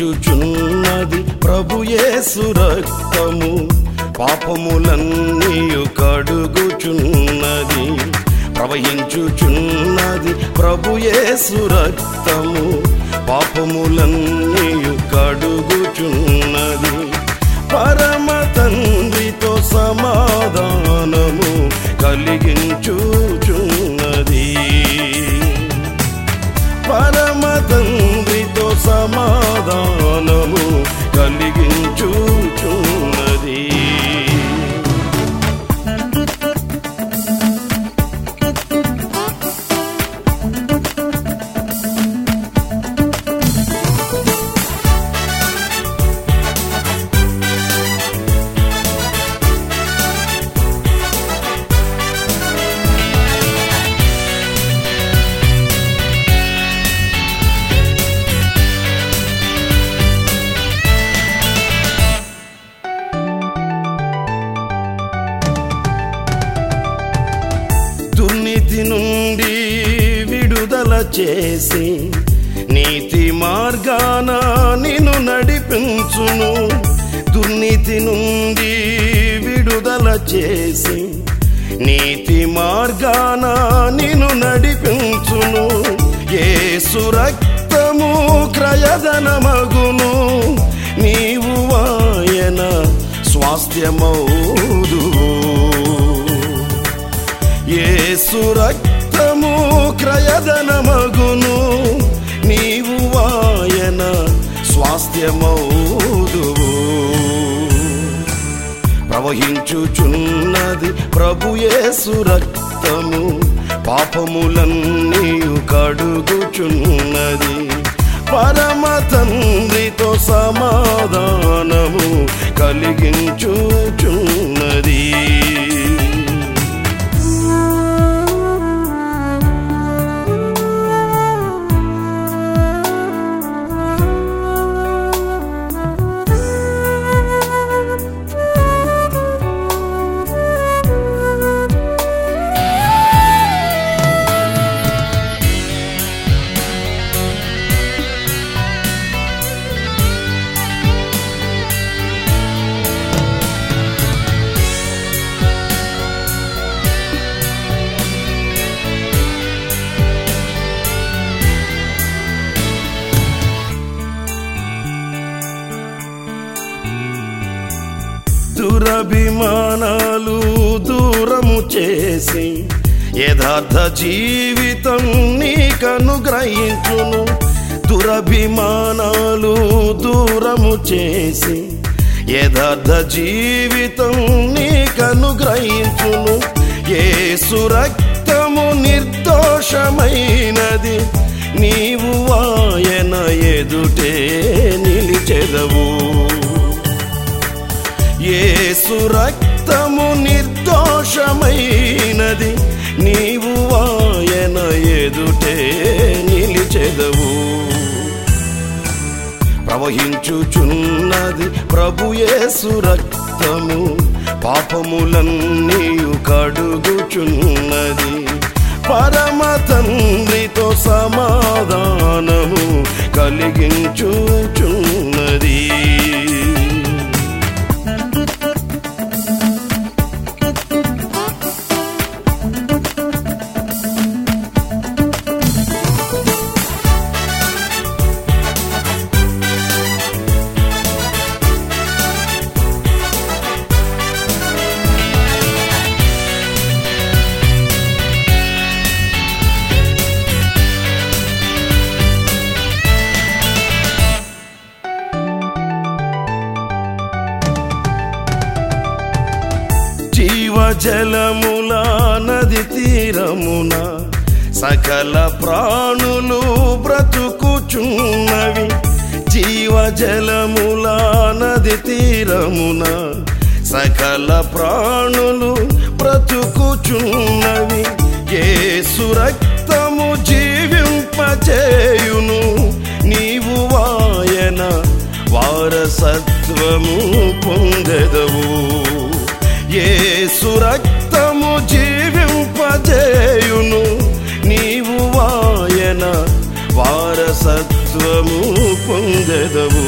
ప్రవహించుచున్నది ప్రభుయేసు రక్తము పాపములన్నీయు కడుగుచున్నది ప్రవహించుచున్నది ప్రభుయేసు రక్తము పాపములన్నీయు కడుగుచున్నది పరమ తండ్రితో సమాధానము కలిగించుచున్నది పరమ తండ్రితో సమాధానము కలిగించుచున్నది దుర్నీతి నుండి విడుదల చేసి నీతి మార్గాన నిన్ను నడిపించును దుర్నీతి నుండి విడుదల చేసి నీతి మార్గాన నిన్ను నడిపించును యేసు రక్తము క్రయధనమగును నీవు ఆయన స్వాస్థ్యమౌదువు యేసు రక్తము క్రయధనమగును నీవు ఆయన స్వాస్థ్యమౌదువు ప్రవహించుచున్నది ప్రభు యేసు రక్తము పాపములన్నీయు కడుగుచున్నది పరమ తండ్రితో సమాధానము కలిగించుచున్నది దురభిమానాలు దూరము చేసి యథార్థ జీవితం నీకనుగ్రహించును దురభిమానాలు దూరము చేసి యథార్థ జీవితం నీకనుగ్రహించును యేసు రక్తము నిర్దోషమైనది నీవు ఆయన ఎదుటే నిలిచెదవు యేసు రక్తము నిర్దోషమైనది నీవు ఆయన ఎదుటే నిలిచెదవు ప్రవహించుచున్నది ప్రభు యేసు రక్తము పాపములన్నీయు కడుగుచున్నది పరమ తండ్రితో సమాధానము కలిగించుచున్నది జీవజలముల నది తీరమున సకల ప్రాణులు బ్రతుకుచున్నవి జీవజలముల నది తీరమున సకల ప్రాణులు బ్రతుకుచున్నవి యేసు రక్తము జీవింపచేయును నీవు వాయన వారసత్వము పొందెదవు యేసు రక్తము జీవింపజేయును నీవు వాయన వారసత్వము పొందెదవు పొందెదవు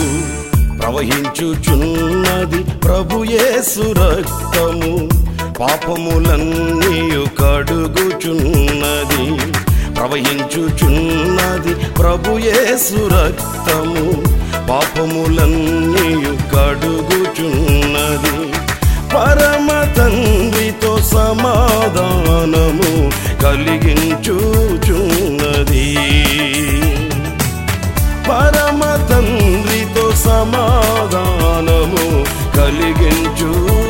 ప్రవహించుచున్నది ప్రభుయేసు రక్తము పాపములన్నీయు కడుగుచున్నది ప్రవహించుచున్నది ప్రభుయేసు రక్తము పాపములన్నీయు కడుగుచున్నది పరమ తండ్రితో సమాధానము కలిగించుచున్నది పరమ తండ్రితో సమాధానము కలిగించు